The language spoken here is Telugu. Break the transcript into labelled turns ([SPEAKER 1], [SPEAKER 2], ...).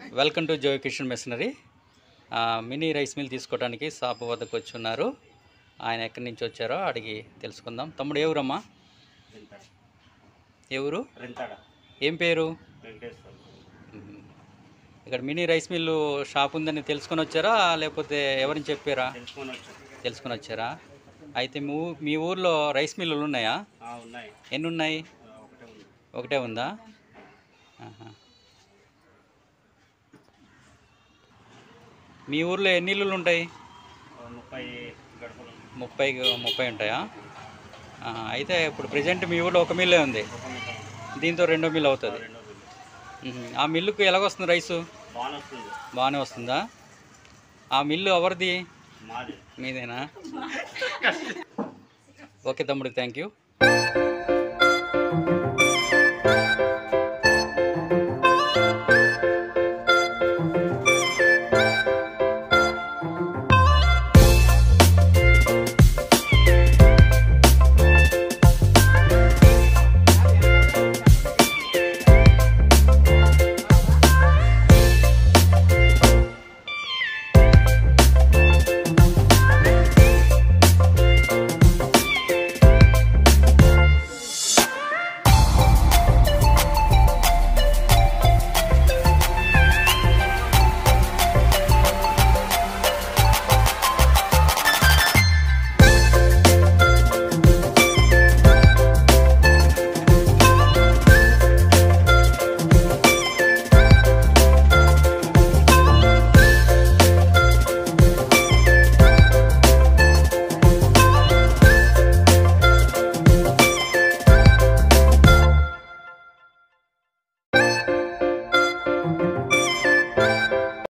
[SPEAKER 1] Welcome to Joy Kishan machinery ఆ, మినీ రైస్ మిల్ తీసుకోవడానికి షాప్ వద్దకు వచ్చి ఉన్నారు ఆయన ఎక్కడి నుంచి వచ్చారో అడిగి తెలుసుకుందాం తమ్ముడు ఏ ఊరమ్మా
[SPEAKER 2] రెంతాడ
[SPEAKER 1] ఏ ఊరు
[SPEAKER 2] రెంతాడ
[SPEAKER 1] ఏం పేరు
[SPEAKER 2] వెంకటేశ్వర
[SPEAKER 1] మ్మ్. ఇక్కడ మినీ రైస్ మిల్లు షాప్ ఉందని తెలుసుకొని వచ్చారా లేకపోతే ఎవరిని చెప్పారా
[SPEAKER 2] తెలుసుకొని వచ్చాను
[SPEAKER 1] తెలుసుకొని వచ్చారా అయితే మీ ఊ- మీ ఊర్లో రైస్ మిల్లులు ఉన్నాయా
[SPEAKER 2] ఆ, ఉన్నాయి
[SPEAKER 1] ఎన్ని ఉన్నాయి
[SPEAKER 2] ఆ, ఒకటే ఉంది
[SPEAKER 1] ఒకటే ఉందా ఆహా. మీ ఊర్లో ఎన్ని ఇల్లులు ఉంటాయి
[SPEAKER 2] ఆ, ముప్పై గడపలు ఉన్నాయి.
[SPEAKER 1] ముప్పై ముప్పై ఉంటాయా ఆహా. అయితే ఇప్పుడు ప్రజెంట్ మీ ఊర్లో ఒక మిల్లే ఉంది
[SPEAKER 2] ఒక ముప్పై ఉంది.
[SPEAKER 1] దీంతో రెండో మిల్లు అవుతుంది
[SPEAKER 2] రెండో బిల్లు
[SPEAKER 1] మ్మ్. ఆ మిల్లుకు ఎలాగొస్తుంది రైసు
[SPEAKER 2] బాగానే వస్తుంది
[SPEAKER 1] బాగానే వస్తుందా ఆ మిల్లు ఎవరిది
[SPEAKER 2] మాది
[SPEAKER 1] మీదేనా ఓకే తమ్ముడు థ్యాంక్ యూ